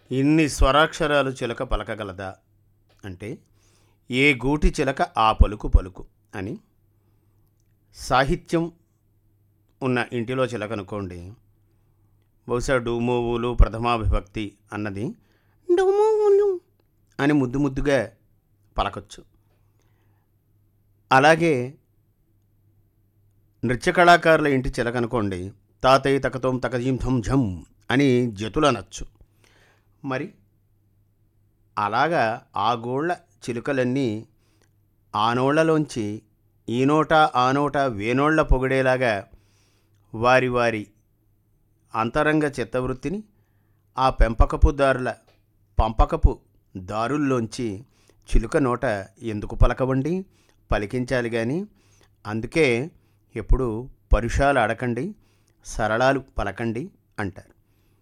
ఇన్ని స్వరాక్షరాలు చిలక పలకగలదా అంటే ఏ గూటి చిలక ఆ పలుకు పలుకు అని సాహిత్యం ఉన్న ఇంటిలో చిలక అనుకోండి బహుశా డూమోవులు ప్రథమావిభక్తి అన్నది డూమోవులు అని ముద్దు ముద్దుగా పలకొచ్చు అలాగే నృత్య కళాకారుల ఇంటి చిలక అనుకోండి తాతయ్య తకతోం తకజీం థం ఝం అని జతులు అనొచ్చు మరి అలాగా ఆ గోళ్ళ చిలుకలన్నీ ఆ నోళ్లలోంచి ఈ నోట ఆ నోట వేనోళ్ల పొగిడేలాగా వారి వారి అంతరంగ చిత్తవృత్తిని ఆ పెంపకపు దారుల పంపకపు దారుల్లోంచి చిలుక నోట ఎందుకు పలకవండి పలికించాలి కానీ అందుకే ఎప్పుడు పరుషాలు అడకండి సరళాలు పలకండి అంటారు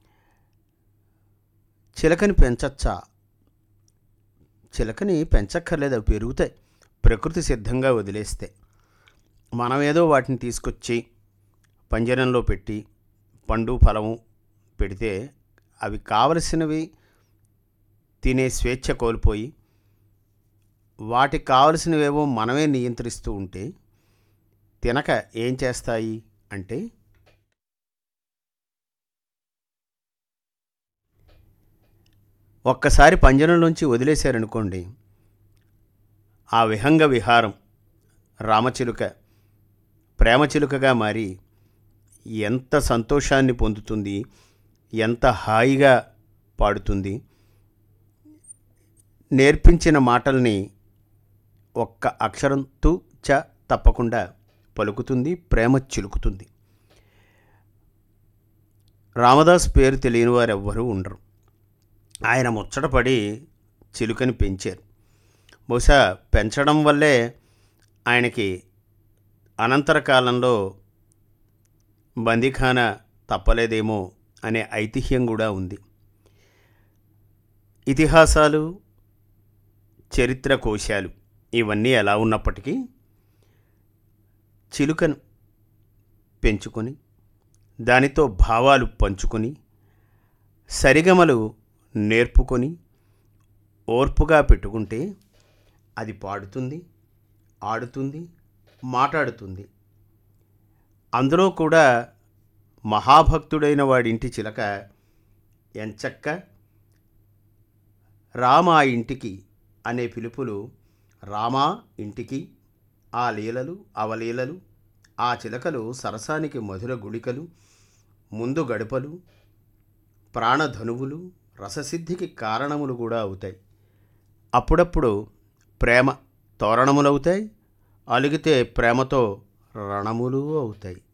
చిలకని పెంచచ్చా చిలకని పెంచక్కర్లేదు అవి పెరుగుతాయి ప్రకృతి సిద్ధంగా వదిలేస్తే మనమేదో వాటిని తీసుకొచ్చి పంజరంలో పెట్టి పండు ఫలము పెడితే అవి కావలసినవి తినే స్వేచ్ఛ కోల్పోయి వాటికి కావలసినవేవో మనమే నియంత్రిస్తూ ఉంటే తినక ఏం చేస్తాయి అంటే ఒక్కసారి పంజరంలోంచి వదిలేశారనుకోండి ఆ విహంగ విహారం రామచిలుక ప్రేమచిలుకగా మారి ఎంత సంతోషాన్ని పొందుతుంది ఎంత హాయిగా పాడుతుంది నేర్పించిన మాటల్ని ఒక్క అక్షరం తు చ తప్పకుండా పలుకుతుంది ప్రేమ చిలుకుతుంది రామదాస్ పేరు తెలియని వారు ఎవ్వరూ ఉండరు ఆయన ముచ్చటపడి చిలుకని పెంచారు బహుశా పెంచడం వల్లే ఆయనకి అనంతర కాలంలో బందీఖానా తప్పలేదేమో అనే ఐతిహ్యం కూడా ఉంది ఇతిహాసాలు చరిత్ర కోశాలు ఇవన్నీ ఎలా ఉన్నప్పటికీ చిలుకను పెంచుకొని దానితో భావాలు పంచుకొని సరిగమలు నేర్పుకొని ఓర్పుగా పెట్టుకుంటే అది పాడుతుంది ఆడుతుంది మాట్లాడుతుంది అందులో కూడా మహాభక్తుడైన వాడింటి చిలక ఎంచక్క రామా ఇంటికి అనే పిలుపులు రామా ఇంటికి ఆ లీలలు అవలీలలు ఆ చిలకలు సరసానికి మధుర గుళికలు ముందు గడపలు ప్రాణధనువులు రససిద్ధికి కారణములు కూడా అవుతాయి అప్పుడప్పుడు ప్రేమ తోరణములవుతాయి అలిగితే ప్రేమతో రణములు అవుతాయి